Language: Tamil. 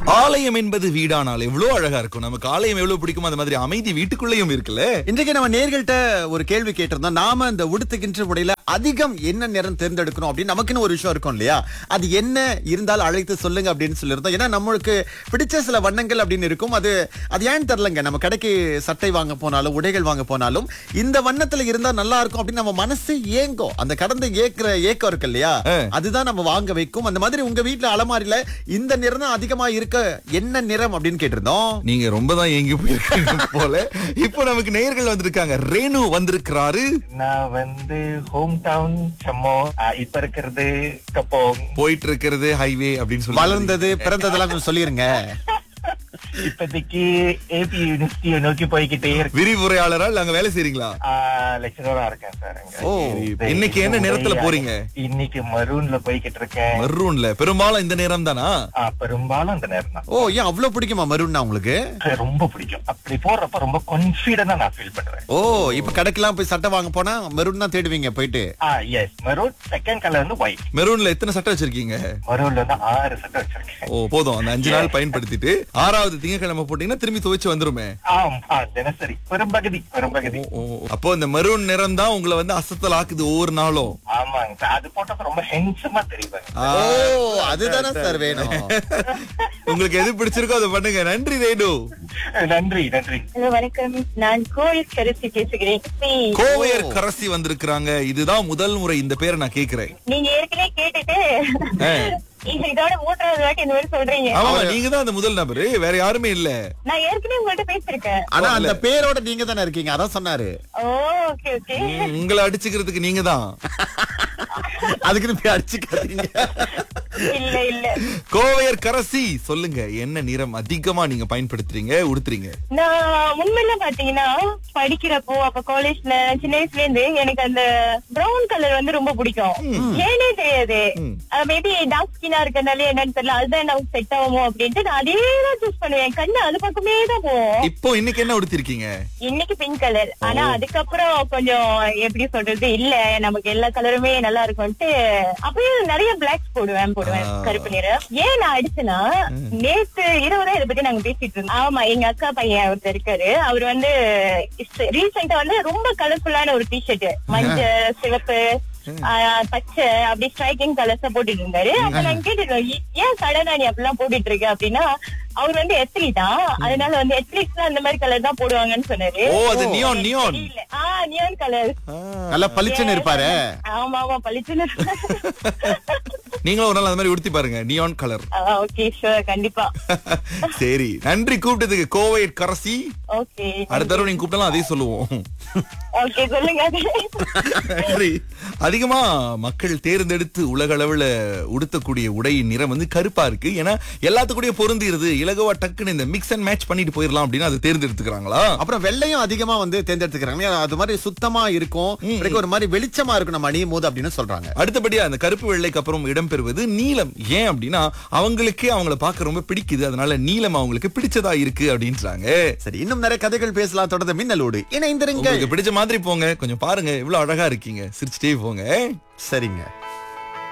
ஆலயம் என்பது வீடானால் எவ்வளவு அழகா இருக்கும் நமக்கு ஆலயம் எவ்வளவு பிடிக்கும் அந்த மாதிரி அமைதி வீட்டுக்குள்ளேயும் இருக்குல்ல இன்றைக்கு நம்ம நேர்கள்ட்ட ஒரு கேள்வி கேட்டிருந்தோம் நாம இந்த உடுத்துகின்ற முறையில அதிகம் என்ன நிறம் தேர்ந்தெடுக்கணும் அப்படின்னு நமக்குன்னு ஒரு விஷயம் இருக்கும் இல்லையா அது என்ன இருந்தால் அழைத்து சொல்லுங்க அப்படின்னு சொல்லியிருந்தோம் ஏன்னா நம்மளுக்கு பிடிச்ச சில வண்ணங்கள் அப்படின்னு இருக்கும் அது அது ஏன்னு தெரியலங்க நம்ம கடைக்கு சட்டை வாங்க போனாலும் உடைகள் வாங்க போனாலும் இந்த வண்ணத்துல இருந்தா நல்லா இருக்கும் அப்படின்னு நம்ம மனசு ஏங்கும் அந்த கடந்து ஏக்குற ஏக்கம் இருக்கு இல்லையா அதுதான் நம்ம வாங்க வைக்கும் அந்த மாதிரி உங்க வீட்டுல அலமாரியில இந்த நிறம் தான் அதிகமா இருக்க என்ன நிறம் அப்படின்னு கேட்டிருந்தோம் நீங்க ரொம்ப தான் ஏங்கி போயிருக்கீங்க போல இப்போ நமக்கு நேயர்கள் வந்திருக்காங்க ரேணு வந்திருக்கிறாரு நான் வந்து ஹோம் டவுன் செம்மோ ஆஹ் இப்ப இருக்கிறது கப்போங் போயிட்டு இருக்கிறது ஹைவே அப்படின்னு சொல்லி வளர்ந்தது பிறந்ததெல்லாம் கொஞ்சம் சொல்லிருங்க இப்போதைக்கு ஏபி யூனிவர்சிட்டியை நோக்கி போய்கிட்டே இருக்கு விரிவுரையாளரா இல்ல அங்க வேலை செய்றீங்களா லெக்சரரா இருக்கேன் சார் அங்க ஓ, இது- இன்னைக்கு என்ன நிறத்துல போறீங்க? இன்னைக்கு மரூன்ல போய்கிட்டு இருக்கேன் மர்ரூன்ல பெரும்பாலும் இந்த நேரம் தானா ஆஹ் பெரும்பாலும் அந்த நேரம் தான் ஓ ஏன் அவ்வளவு பிடிக்குமா மருன்னா உங்களுக்கு அது ரொம்ப பிடிக்கும் அப்படி போடுறப்ப ரொம்ப கான்பிடண்டா நான் ஃபீல் பண்றேன் ஓ இப்ப கடைக்கெல்லாம் போய் சட்டை வாங்க போனா மெரூன் தான் தேடுவீங்க போயிட்டு ah yes maroon second colour வந்து ஒயிட் மெரூன்ல எத்தனை சட்டை வச்சிருக்கீங்க மரூன்ல வந்து ஆறு சட்டை வச்சிருக்கேன் ஓ போதும் அந்த அஞ்சு நாள் பயன்படுத்திட்டு ஆறாவது திங்கட்கிழமை போட்டீங்கன்னா திரும்பி துவைச்சு வந்துருமே ஆம் ஆ தினசரி பெரும்பகுதி பெரும்பகுதி ஓ, அப்போ இந்த மெரூன் நிறம் தான் உங்களை வந்து அசத்தல் ஆக்குது ஒவ்வொரு நாளும் ஆமாங்க சார் அது போட்டப்ப ரொம்ப ஹென்சமா தெரியுவாங்க ஆ, ஓ அதுதானே சார் வேணும் உங்களுக்கு எது பிடிச்சிருக்கோ அதை பண்ணுங்க நன்றி ரேணு நன்றி நன்றி ஹலோ வணக்கம் நான் கோயில் கருத்து பேசுகிறேன் சி, கோவையர் கரசி வந்திருக்கிறாங்க இதுதான் முதல் முறை இந்த பேரை நான் கேக்குறேன் நீங்க ஏற்கனவே கேட்டுட்டு ஆ. இது இதோட மூன்றாவது வாட்டி இந்த மாதிரி சொல்றீங்க ஆமா நீங்க தான் அந்த முதல் நபரு வேற யாருமே இல்ல நான் ஏற்கனவே உங்கள்ட்ட பேசிருக்கேன் ஆனா அந்த பேரோட நீங்க தானே இருக்கீங்க அதான் சொன்னாரு ஓ ஓகே ஓகே ம், உங்களை அடிச்சுக்கிறதுக்கு நீங்க தான் அதுக்குன்னு போய் அடிச்சுக்காதீங்க இல்ல இல்ல கோவையர் கரசி சொல்லுங்க என்ன நிறம் அதிகமா நீங்க பயன்படுத்துறீங்க உடுத்துறீங்க நான் உண்மையில பாத்தீங்கன்னா படிக்கிறப்போ அப்ப காலேஜ்ல சின்ன வயசுல இருந்து எனக்கு அந்த பிரவுன் கலர் வந்து ரொம்ப பிடிக்கும் ஏனே தெரியாது மேபி டார்க் ஸ்கின்னா இருக்கனால என்னன்னு தெரியல அதுதான் எனக்கு செட் ஆகுமோ அப்படின்ட்டு நான் அதே தான் சூஸ் பண்ணுவேன் கண்ணு அது பக்கமே தான் போவோம் இப்போ இன்னைக்கு என்ன உடுத்திருக்கீங்க இன்னைக்கு பிங்க் கலர் ஆனா அதுக்கப்புறம் கொஞ்சம் எப்படி சொல்றது இல்ல நமக்கு எல்லா கலருமே நல்லா இருக்கும்ட்டு அப்பயும் நிறைய பிளாக்ஸ் போடுவேன் போடுவேன் ஆ. கருப்பு நிறம் ஏன் நான் அடிச்சேன்னா நேத்து இரவு தான் இதை பத்தி நாங்க பேசிட்டு இருந்தோம் ஆமா எங்க அக்கா பையன் ஒருத்தர் இருக்காரு அவர் வந்து ரீசெண்டா வந்து ரொம்ப கலர்ஃபுல்லான ஒரு டிஷர்ட் மஞ்சள் சிவப்பு ஆ, பச்சை அப்படி ஸ்ட்ரைக்கிங் கலர்ஸ் போட்டுட்டு இருந்தாரு அப்ப நாங்க கேட்டுட்டோம் "ஏ- ஏன் சடனா நீ அப்படிலாம் போட்டுட்டு இருக்க அப்படின்னா அவர் வந்து எத்லி தான் அதனால வந்து எத்லிட்ஸ் அந்த மாதிரி கலர் தான் போடுவாங்கன்னு சொன்னாரு ஓ அது நியான் நியான் தெரியல. ஆ நியான் கலர் நல்லா பளிச்சுன்னு இருப்பாரு ஆமா ஆமா பளிச்சுன்னு நீங்களும் ஒரு நாள் அந்த மாதிரி உடுத்தி பாருங்க நியான் கலர் ஓகே ஷூர் கண்டிப்பா சரி நன்றி கூப்பிட்டதுக்கு கோவையர் கரசி ஓகே அடுத்த தடவை நீங்க கூப்பிட்டாலும் அதே சொல்லுவோம் ஓகே சொல்லுங்க நன்றி அதிகமா மக்கள் தேர்ந்தெடுத்து உலக அளவுல உடுத்தக்கூடிய உடையின் நிறம் வந்து கருப்பா இருக்கு ஏன்னா எல்லாத்துக்கூடயும் பொருந்திருது இலகுவா டக்குன்னு இந்த மிக்ஸ் அண்ட் மேட்ச் பண்ணிட்டு போயிடலாம் அப்படின்னு அதை தேர்ந்தெடுத்துக்கிறாங்களா அப்புறம் வெள்ளையும் அதிகமா வந்து தேர்ந்தெடுத்துக்கிறாங்க ஏன்னா அது மாதிரி சுத்தமா இருக்கும் பிறகு ஒரு மாதிரி வெளிச்சமா இருக்கும் நம்ம அணியும் போது அப்படின்னு சொல்றாங்க அடுத்தபடியா அந்த கருப்பு வெள்ளைக்கு அப்புறம் இடம்பெறுவது நீலம் ஏன் அப்படின்னா அவங்களுக்கே அவங்கள பார்க்க ரொம்ப பிடிக்குது அதனால நீலம் அவங்களுக்கு பிடிச்சதா இருக்கு அப்படின்றாங்க சரி இன்னும் நிறைய கதைகள் பேசலாம் தொடர்ந்து மின்னலோடு இணைந்திருங்க உங்களுக்கு பிடிச்ச மாதிரி போங்க கொஞ்சம் பாருங்க இவ்வளவு அழகா இருக்கீங்க சிரிச்சுட்டே போங்க சரிங்க